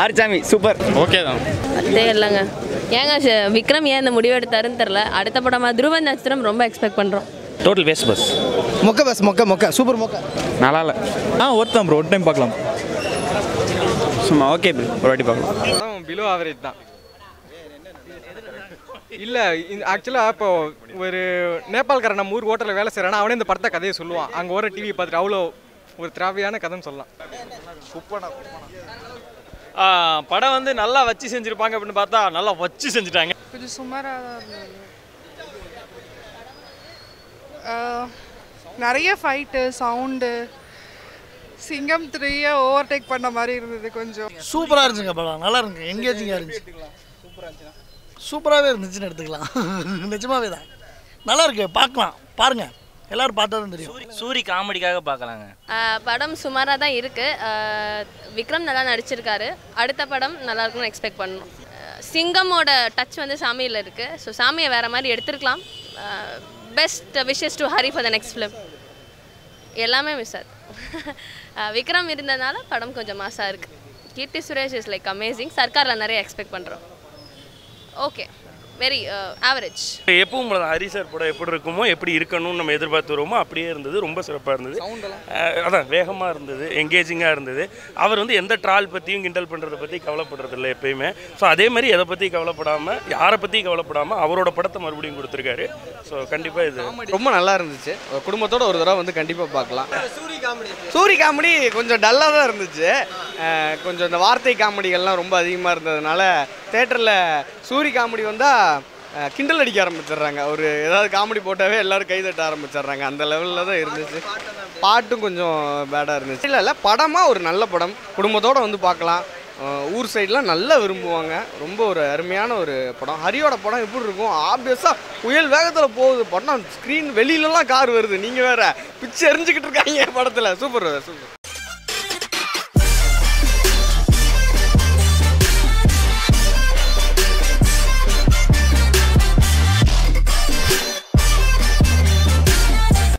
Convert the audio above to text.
ஆர்ச்சாமி super okay தான் அதே இல்லைங்க ஏங்க ஷ- விக்ரம் ஏன் இந்த முடிவு எடுத்தாருன்னு தெரில அடுத்த படமாக துருவ நட்சத்திரம் ரொம்ப எக்ஸ்பெக்ட் பண்ணுறோம் டோட்டல் வேஸ்ட் பஸ் மொக்க பஸ் மொக்க மொக்க சூப்பர் மொக்க நல்லா இல்லை ஆ ஒருத்தன் ப்ரோ ஒரு டைம் பார்க்கலாம் சும்மா ஓகே ப்ரோ ஒரு வாட்டி பார்க்கலாம் படம் பிலோ ஆவரேஜ் தான் இல்லை ஆக்சுவலாக இப்போ ஒரு நேபாள்காரன் நம்ம ஊர் ஹோட்டலில் வேலை செய்கிறானா அவனே இந்த படத்தை கதையை சொல்லுவான் அங்கே வர டிவி பார்த்துட்டு அவ்வளோ ஒரு திராவியான கதைன்னு சொல்லலாம் படம் வந்து நல்லா வச்சு செஞ்சுருப்பாங்க அப்படின்னு பார்த்தா நல்லா வச்சு செஞ்சுட்டாங்க கொஞ்சம் சுமாராக தான் இருந்தது ஆஹ், நிறைய ஃபைட்டு சவுண்டு சிங்கம் த்ரீயை ஓவர்டேக் பண்ண மாதிரி இருந்தது கொஞ்சம் சூப்பராக இருந்துச்சுங்க படம் நல்லா இருந்துச்சு எங்கேஜிங்காக இருந்துச்சு சூப்பராகவே இருந்துச்சுன்னு எடுத்துக்கலாம் நிஜமாவே தான் நல்லா இருக்கு பார்க்கலாம் பாருங்க எல்லாரும் பார்த்தா தான் தெரியும் சூரி காமெடிக்காக பார்க்கலாங்க ஆஹ் படம் சுமாராக தான் இருக்குது விக்ரம் நல்லா நடிச்சிருக்காரு அடுத்த படம் நல்லா இருக்கும்னு எக்ஸ்பெக்ட் பண்ணணும் ஆஹ் சிங்கமோட டச் வந்து சாமியில் இருக்குது ஸோ சாமியை வேறு மாதிரி எடுத்திருக்கலாம் best wishes to Hari for the next film எல்லாமே மிஸ் ஆகுது ஆஹ் விக்ரம் இருந்ததுனால படம் கொஞ்சம் மாசாக இருக்குது Keerthy Suresh is like amazing சர்க்காரில் நிறைய எக்ஸ்பெக்ட் பண்ணுறோம் ஓகே வெரி ஆவரேஜ் எப்பவும் போல தான் ஹரி சார் படம் எப்படி இருக்குமோ எப்படி இருக்கணும்னு நம்ம எதிர்பார்த்து வருமோ அப்படியே இருந்தது ரொம்ப சிறப்பாக இருந்தது அஹ் அதான் வேகமாக இருந்தது எங்கேஜிங்காக இருந்தது அவர் வந்து எந்த ட்ரால் பற்றியும் கிண்டல் பண்ணுறதை பற்றி கவலைப்படுறதில்ல எப்பயுமே ஸோ அதே மாதிரி எதை பற்றி கவலைப்படாமல் யாரை பற்றி கவலைப்படாமல் அவரோட படத்தை மறுபடியும் கொடுத்துருக்காரு ஸோ கண்டிப்பாக இது ரொம்ப நல்லா இருந்துச்சு ஒரு குடும்பத்தோட ஒரு தடவை வந்து கண்டிப்பாக பார்க்கலாம் சூரி காமெடி கொஞ்சம் டல்லாக தான் இருந்துச்சு அஹ் கொஞ்சம் இந்த வார்த்தை காமெடிகள்லாம் ரொம்ப அதிகமாக இருந்ததுனால தேட்டரில் சூரி காமெடி வந்தால் கிண்டல் அடிக்க ஆரம்பிச்சிடுறாங்க ஒரு ஏதாவது காமெடி போட்டாவே எல்லாரும் கை தட்ட ஆரம்பிச்சிடுறாங்க அந்த லெவலில் தான் இருந்துச்சு பாட்டும் கொஞ்சம் பேடாக இருந்துச்சு இல்லை இல்லை படமாக ஒரு நல்ல படம் குடும்பத்தோடு வந்து பார்க்கலாம் அஹ் ஊர் சைட்லாம் நல்லா விரும்புவாங்க ரொம்ப ஒரு அருமையான ஒரு படம் ஹரியோட படம் எப்படி இருக்கும் ஆப்வியஸாக புயல் வேகத்தில் போகுது படம் ஸ்க்ரீன் வெளியிலலாம் கார் வருது நீங்கள் வேற பிச்சு எரிஞ்சுக்கிட்டு இருக்காங்க படத்தில் சூப்பர் சூப்பர்